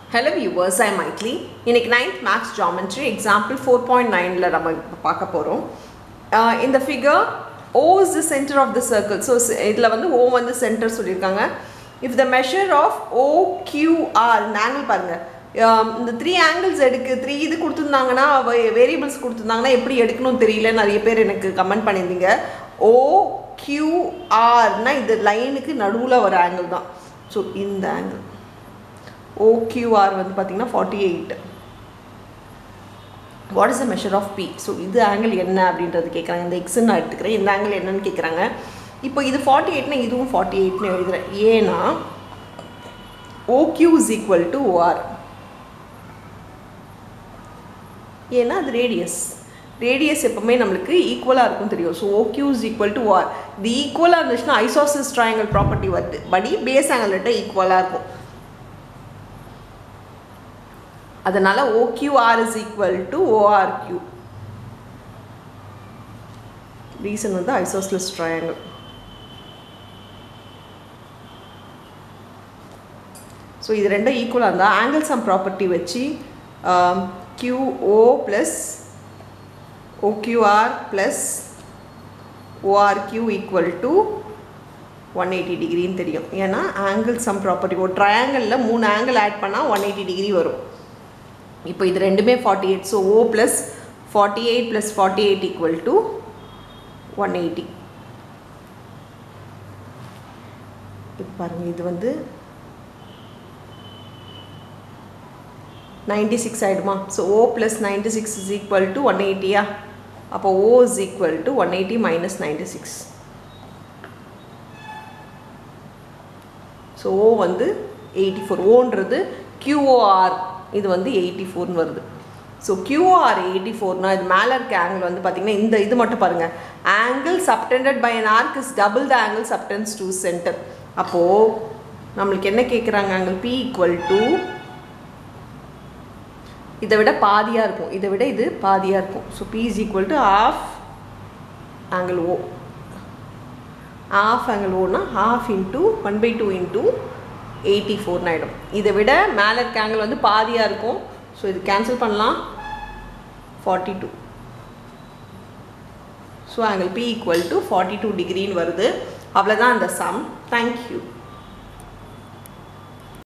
hello viewers I மைட்லி இன்னைக்கு ninth maths geometry example four point நைனில் நம்ம இப்போ பார்க்க போகிறோம் இந்த figure O is the centre of the circle so இதில் வந்து ஓ வந்து சென்டர் சொல்லியிருக்காங்க if the measure of O QR இந்த ஆங்கிள் பாருங்கள் இந்த த்ரீ ஆங்கிள்ஸ் எடுக்கு த்ரீ இது கொடுத்துருந்தாங்கன்னா வேரியபிள்ஸ் கொடுத்துருந்தாங்கன்னா எப்படி எடுக்கணும்னு தெரியல நிறைய பேர் எனக்கு கமெண்ட் பண்ணியிருந்தீங்க ஓ கியூஆர்னா இது லைனுக்கு நடுவில் வர ஆங்கிள் தான் ஸோ இந்த ஆங்கிள் ஓக்யூஆர் வந்து பார்த்தீங்கன்னா forty eight what is the measure of P so இது ஆங்கிள் என்ன அப்படின்றது கேட்குறாங்க இந்த எக்ஸ்ன்னு நான் எடுத்துக்கிறேன் இந்த ஆங்கிள் என்னன்னு கேட்குறாங்க இப்போ இது ஃபார்ட்டி எயிட்னா இதுவும் ஃபார்ட்டி எயிட்னு எழுதுகிறேன் ஏன்னா OQ is equal to OR ஏன்னா அது ரேடியஸ் ரேடியஸ் எப்பவுமே நம்மளுக்கு ஈக்குவலாக இருக்கும் தெரியும் so OQ is equal to R இது ஈக்குவலாக இருந்துச்சுன்னா ஐசோசிஸ் ட்ரையாங்கல் ப்ராப்பர்ட்டி வருது படி பேஸ் ஆங்கிள்கிட்ட ஈக்குவலாக இருக்கும் அதனால் OQR is equal to ORQ reason வந்து ஐசோஸ்லஸ் ட்ரையாங்கிள் ஸோ இது ரெண்டும் ஈக்குவலாக இருந்தால் ஆங்கிள் சம் ப்ராப்பர்ட்டி வச்சு QO plus OQR plus ORQ equal to one eighty டிகிரின்னு தெரியும் ஏன்னா ஆங்கிள் சம் ப்ராப்பர்ட்டி ஒரு ட்ரையாங்கிளில் மூணு ஆங்கிள் ஆட் பண்ணால் ஒன் எயிட்டி டிகிரி வரும் இப்போ இது ரெண்டுமே forty eight so O plus forty eight plus forty eight equal to one eighty இப்போ பாருங்கள் இது வந்து ninety six ஆகிடுமா so O plus ninety six is equal to one எயிட்டியா அப்போ O is equal to one eighty minus ninety six so O வந்து eighty four ஓன்றது கியூஓஆர் இது வந்து eighty ஃபோர்னு வருது ஸோ கியூஆர் எயிட்டி ஃபோர்னா இது மேலே இருக்க ஆங்கிள் வந்து பார்த்திங்கன்னா இந்த இது மட்டும் பாருங்கள் angle subtended by an arc is double the angle subtends to centre அப்போது நம்மளுக்கு என்ன கேட்குறாங்க ஆங்கிள் பி ஈக்குவல் டு இதை விட பாதியாக இருக்கும் இதை விட இது பாதியாக இருக்கும் so P is equal to half angle O half angle ஓனா half into one by two into eighty ஃபோர்னு ஆகிடும் இதை விட மேலே இருக்க ஆங்கிள் வந்து பாதியாக இருக்கும் ஸோ இது கேன்சல் பண்ணலாம் forty two so angle P equal to forty two டிகிரின்னு வருது அவ்வளோதான் அந்த சம் தேங்க்யூ